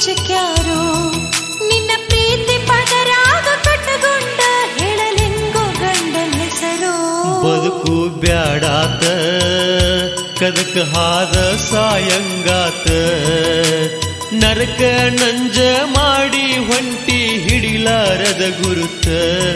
ಮೆಚ್ಚಕ್ಯಾರೋ ನಿನ್ನ ಪ್ರೀತಿ ಪದರಾಗ ಕಟ್ಟಗೊಂಡ ಹೇಳಲೆಂಗೋ ಗಂಡನ ಹೆಸರು ಬದುಕು ಬ್ಯಾಡಾತ ಕದಕ ಹಾದ ಸಾಯಂಗಾತ ನರಕ ನಂಜ ಮಾಡಿ ಹೊಂಟಿ ಹಿಡಿಲಾರದ ಗುರುತ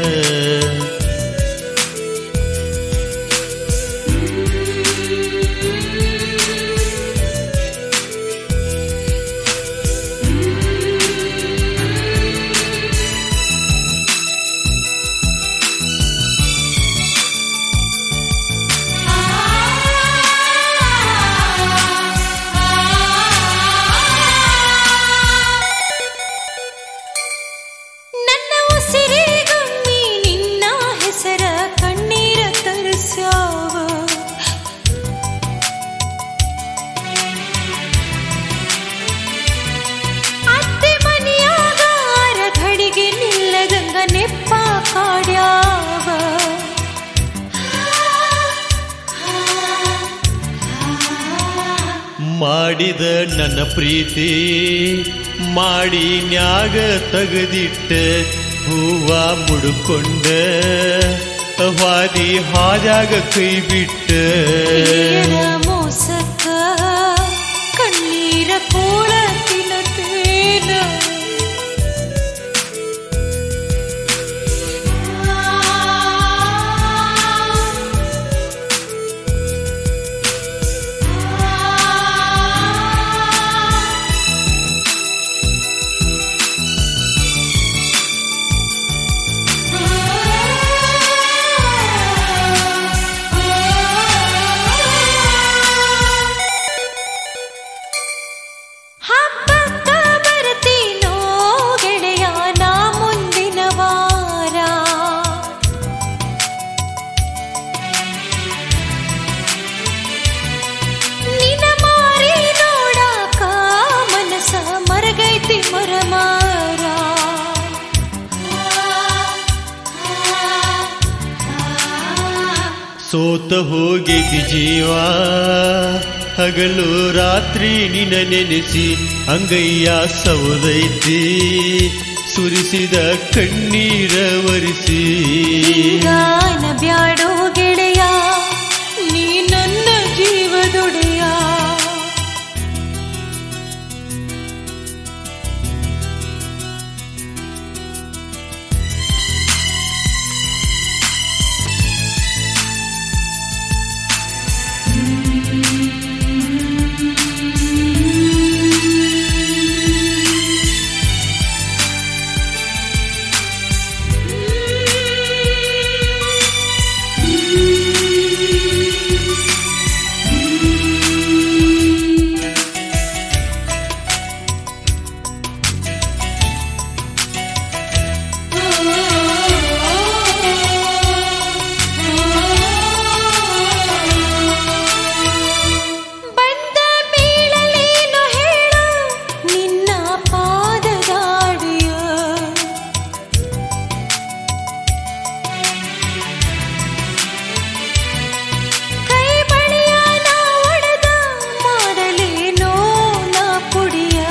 ನನ್ನ ಉಸಿರಿಗೊಮ್ಮಿ ನಿನ್ನ ಹೆಸರ ಕಣ್ಣೀರ ತರಿಸ್ಯಾವ ಅತ್ತೆ ಮನೆಯಾಗ ಆರ ಘಡಿಗೆ ನಿಲ್ಲದಂಗ ನೆಪ್ಪ ಕಾಡ್ಯಾವ ಮಾಡಿದ ನನ್ನ ಪ್ರೀತಿ ಮಾಡಿ ನ್ಯಾಗ ತಗದಿಟ್ಟ ಹೂವ ಮುಡ್ಕೊಂಡ ವಾದಿ ಹಾದ್ಯಾಗ ಕೈ ಬಿಟ್ಟ ಹಿರಿಯರ ಮೋಸಕ್ಕ ಕಣ್ಣೀರ ಕೋಳ ತಿನ್ನತೇನ ಹಬ್ಬಕ್ಕ ಬರ್ತೀನೋ ಗೆಳೆಯ ನಾ ಮುಂದಿನ ವಾರ ನಿನ ಮಾರಿ ನೋಡಾಕ ಮನಸ ಮರಗೈತಿ ಮರಮಾರ ಸೋತ ಹೋಗಿದ್ದಿ ಜೀವ ಹಗಲು ರಾತ್ರಿ ನಿನ ನೆನೆಸಿ ಅಂಗಯ್ಯ ಸೌದೈತಿ ಸುರಿಸಿದ ಕಣ್ಣೀರ ಒರೆಸಿ ಗಾನ ಬ್ಯಾಡೋ ಗೆಳೆಯ ನೀ ನನ್ನ ಜೀವದೊಡೆಯ ಬಂದ ಬೀಳಲೇನು ಹೇಳು ನಿನ್ನ ಪಾದದಾಡಿಯ ಕೈ ಬಳಿಯ ನಾ ಒಡೆದ ಮಾಡಲೇನೋ ನಾ ಪುಡಿಯ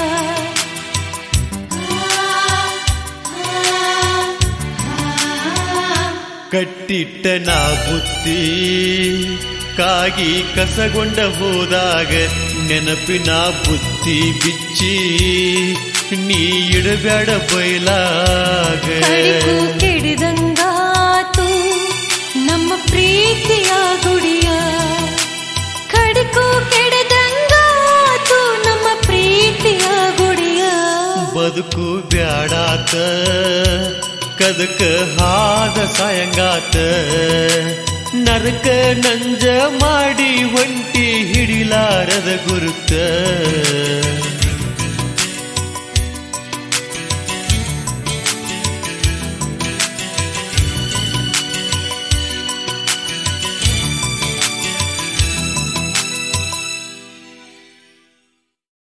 ಕಟ್ಟಿಟ್ಟ ನಾ ಬುತ್ತಿ ಕಾಗಿ ಕಸಗೊಂಡ ಹೋದಾಗ ನೆನಪಿನ ಬುತ್ತಿ ಬಿಚ್ಚಿ ನೀ ಇಡಬೇಡ ಬಯಲಾಗ ಕಡಿಗೂ ಕೆಡಿದಂಗಾತು ನಮ್ಮ ಪ್ರೀತಿಯ ಗುಡಿಯ ಕಡಿಗೂ ಕೆಡದಂಗಾತು ನಮ್ಮ ಪ್ರೀತಿಯ ಗುಡಿಯ ಬದುಕು ಬ್ಯಾಡಾತ ಕದಕ ಹಾದ ಸಾಯಂಗಾತ ನರಕ ನಂಜ ಮಾಡಿ ಹೊಂಟಿ ಹಿಡಿಲಾರದ ಗುರುತ